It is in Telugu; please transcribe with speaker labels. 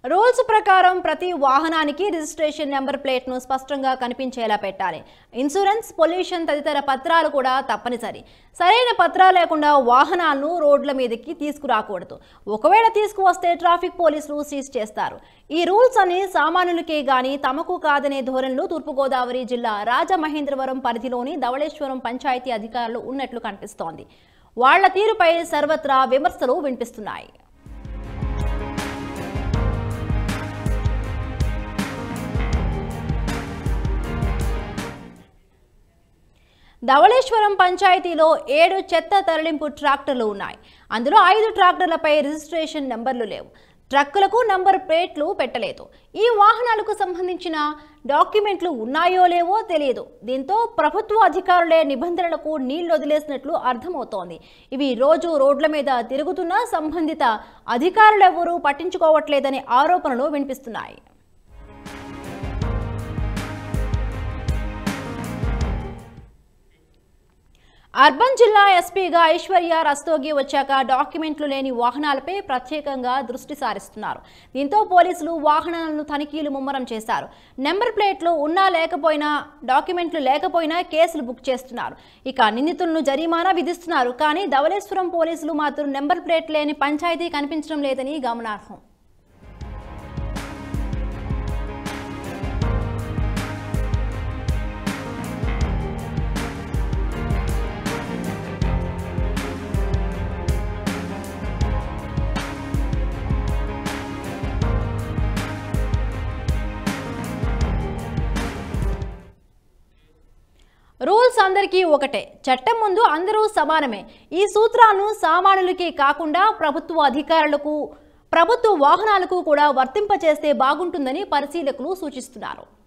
Speaker 1: రూల్స్ ప్రకారం ప్రతి వాహనానికి రిజిస్ట్రేషన్ నెంబర్ ప్లేట్ను స్పష్టంగా కనిపించేలా పెట్టాలి ఇన్సూరెన్స్ పొల్యూషన్ తదితర పత్రాలు కూడా తప్పనిసరి సరైన పత్రాలు లేకుండా వాహనాలను రోడ్ల మీదకి తీసుకురాకూడదు ఒకవేళ తీసుకువస్తే ట్రాఫిక్ పోలీసులు సీజ్ చేస్తారు ఈ రూల్స్ అన్ని సామాన్యులకే గాని తమకు కాదనే ధోరణిలో తూర్పుగోదావరి జిల్లా రాజమహేంద్రవరం పరిధిలోని ధవళేశ్వరం పంచాయతీ అధికారులు ఉన్నట్లు కనిపిస్తోంది వాళ్ల తీరుపై సర్వత్రా విమర్శలు వినిపిస్తున్నాయి ధవళేశ్వరం పంచాయతీలో ఏడు చెత్త తరలింపు ట్రాక్టర్లు ఉన్నాయి అందులో ఐదు ట్రాక్టర్లపై రిజిస్ట్రేషన్ నెంబర్లు లేవు ట్రక్కులకు నంబర్ ప్లేట్లు పెట్టలేదు ఈ వాహనాలకు సంబంధించిన డాక్యుమెంట్లు ఉన్నాయో లేవో తెలియదు దీంతో ప్రభుత్వ అధికారులే నిబంధనలకు నీళ్లు వదిలేసినట్లు అర్థమవుతోంది ఇవి రోజు రోడ్ల మీద తిరుగుతున్న సంబంధిత అధికారులెవరూ పట్టించుకోవట్లేదనే ఆరోపణలు వినిపిస్తున్నాయి అర్బన్ జిల్లా ఎస్పీగా ఐశ్వర్య రస్తోగి వచ్చాక డాక్యుమెంట్లు లేని వాహనాలపై ప్రత్యేకంగా దృష్టి సారిస్తున్నారు దీంతో పోలీసులు వాహనాలను తనిఖీలు ముమ్మరం చేశారు నెంబర్ ప్లేట్లు ఉన్నా లేకపోయినా డాక్యుమెంట్లు లేకపోయినా కేసులు బుక్ చేస్తున్నారు ఇక నిందితులను జరిమానా విధిస్తున్నారు కానీ ధవళేశ్వరం పోలీసులు మాత్రం నెంబర్ ప్లేట్ లేని పంచాయతీ కనిపించడం లేదని గమనార్హం రూల్స్ అందరికీ ఒకటే చట్టం ముందు అందరూ సమానమే ఈ సూత్రాలను సామాన్యులకే కాకుండా ప్రభుత్వ అధికారులకు ప్రభుత్వ వాహనాలకు కూడా వర్తింపచేస్తే బాగుంటుందని పరిశీలకులు సూచిస్తున్నారు